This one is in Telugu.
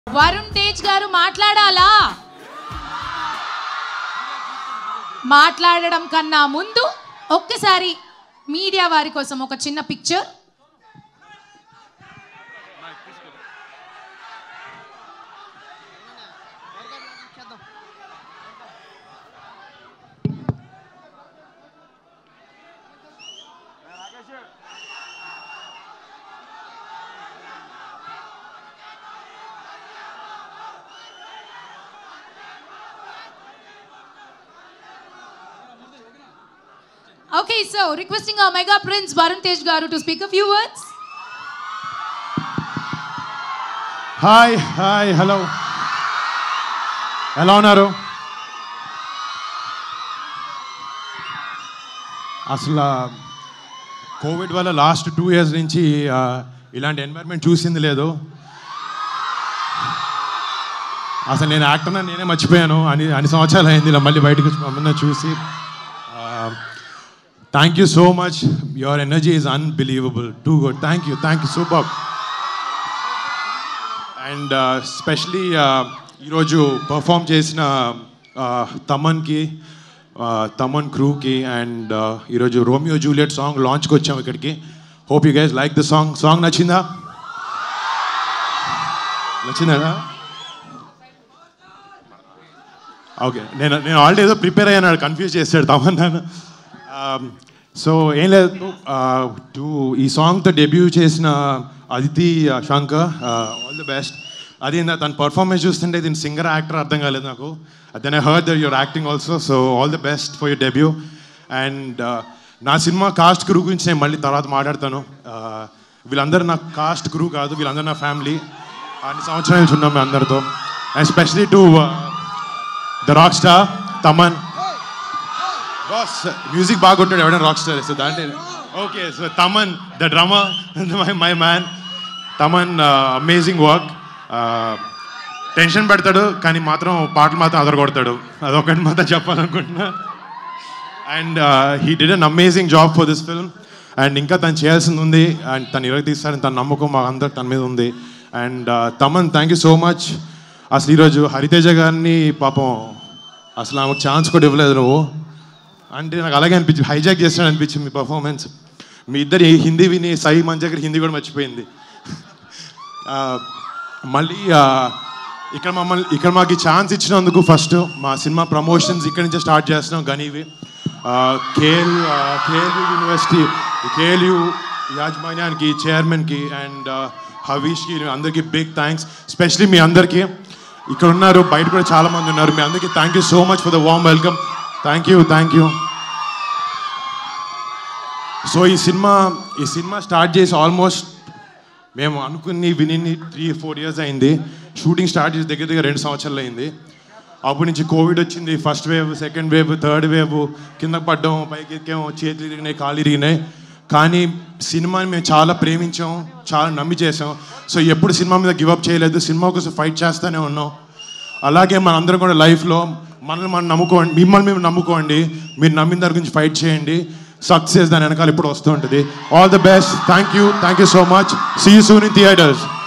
వరుణ్ తేజ్ గారు మాట్లాడాలా మాట్లాడడం కన్నా ముందు ఒక్కసారి మీడియా వారి కోసం ఒక చిన్న పిక్చర్ ఓకే సో రిక్వెస్టింగ్ ఆ మెగా ప్రిన్స్ వరుణ్ తేజ్ గారు to speak a few words hi hi hello ఎలా ఉన్నారు అసలు కోవిడ్ వల్ల లాస్ట్ టూ ఇయర్స్ నుంచి ఆ, ఇలాంటి ఎన్వైర్న్మెంట్ చూసింది లేదు అసలు నేను యాక్టర్ అని నేనే మర్చిపోయాను అని అన్ని సంవత్సరాలు అయింది ఇలా మళ్ళీ బయటకు వచ్చి మమ్మల్ని చూసి thank you so much your energy is unbelievable too good thank you thank you super and specially ఈరోజు పర్ఫామ్ చేసిన uh, తమన్కి uh, తమన్ క్రూకి అండ్ ఈరోజు రోమియో జూలియట్ సాంగ్ లాంచ్కి వచ్చాం ఇక్కడికి hope you guys like the song song నచ్చిందా నచ్చిందా ఓకే నేను నేను ఆల్రెడీ ఏదో ప్రిపేర్ అయ్యాను కన్ఫ్యూజ్ చేశాడు తమన్ నన్ను సో ఏం లేదు టు ఈ సాంగ్తో డెబ్యూ చేసిన Aditi Shankar all the best అది నా తన పర్ఫార్మెన్స్ చూస్తుంటే దీని సింగర్ యాక్టర్ అర్థం కాలేదు నాకు then I heard there your acting also so all the best for your debut and నా సినిమా కాస్ట్ క్రూ గురించి నేను మళ్ళీ తర్వాత మాట్లాడతాను Uh, వీళ్ళందరూ నా కాస్ట్ క్రూ కాదు వీళ్ళందరూ నా ఫ్యామిలీ అన్ని సంవత్సరాల నుంచి ఉన్నాం మీ అందరితో and specially to the rock star Thaman boss music బాగా కొట్టాడు ఎవడైనా రాక్ స్టార్ సో దాంట్లో okay so Thaman the drummer my my man Thaman amazing work tension పెడతాడు కానీ మాత్రం పాటలు మాత్రం అదరగొడతాడు అదొకటి మాత్రం చెప్పాలనుకుంటున్నా and he did an amazing job for this film and ఇంకా తను చేయాల్సింది ఉంది అండ్ తను ఇరవై తీస్తారని తన నమ్మకం మా అందరికి తన మీద ఉంది and Thaman thank you so much అసలు ఈరోజు హరితేజ గారిని పాపం అసలు ఆమెకు ఛాన్స్ కూడా ఇవ్వలేదు నువ్వు అంటే నాకు అలాగే అనిపించింది హైజాక్ చేస్తాడు అనిపించింది మీ పర్ఫార్మెన్స్ మీ ఇద్దరు హిందీ విని సాయి మంచి దగ్గర హిందీ కూడా మర్చిపోయింది ఆ, మళ్ళీ ఆ, ఇక్కడ మమ్మల్ని ఇక్కడ మాకు ఛాన్స్ ఇచ్చినందుకు ఫస్ట్ మా సినిమా ప్రమోషన్స్ ఇక్కడి నుంచే స్టార్ట్ చేస్తున్నాం గనీవి కేఎల్ కేఎల్ యూనివర్సిటీ కేఎల్యూ యాజమాన్యానికి చైర్మన్కి అండ్ హవీష్కి అందరికీ బిగ్ థ్యాంక్స్ స్పెషలీ మీ అందరికీ ఇక్కడ ఉన్నారు బయట కూడా చాలా మంది ఉన్నారు మీ అందరికీ thank you so much for the warm welcome thank you thank you so ఈ సినిమా ఈ సినిమా స్టార్ట్ చేసి ఆల్మోస్ట్ మేము అనుకుని విని త్రీ ఫోర్ ఇయర్స్ అయింది షూటింగ్ స్టార్ట్ చేసి దగ్గర దగ్గర రెండు సంవత్సరాలు అయింది అప్పటి నుంచి కోవిడ్ వచ్చింది first wave second wave third wave కింద పడ్డాం పైకి ఎక్కాం చేతులు ఇరిగినాయి కాళ్ళు ఇరిగినాయి కానీ సినిమాని మేము చాలా ప్రేమించాం చాలా నమ్మి చేసాం సో ఎప్పుడు సినిమా మీద గివప్ చేయలేదు సినిమా కోసం ఫైట్ చేస్తూనే ఉన్నాం అలాగే మనందరం కూడా లైఫ్లో మనల్ని మనం నమ్ముకోండి మిమ్మల్ని మేము నమ్ముకోండి మీరు నమ్మిన దాని గురించి ఫైట్ చేయండి సక్సెస్ దాని వెనకాల ఇప్పుడు వస్తూ ఉంటుంది all the best thank you thank you so much see you soon in theatres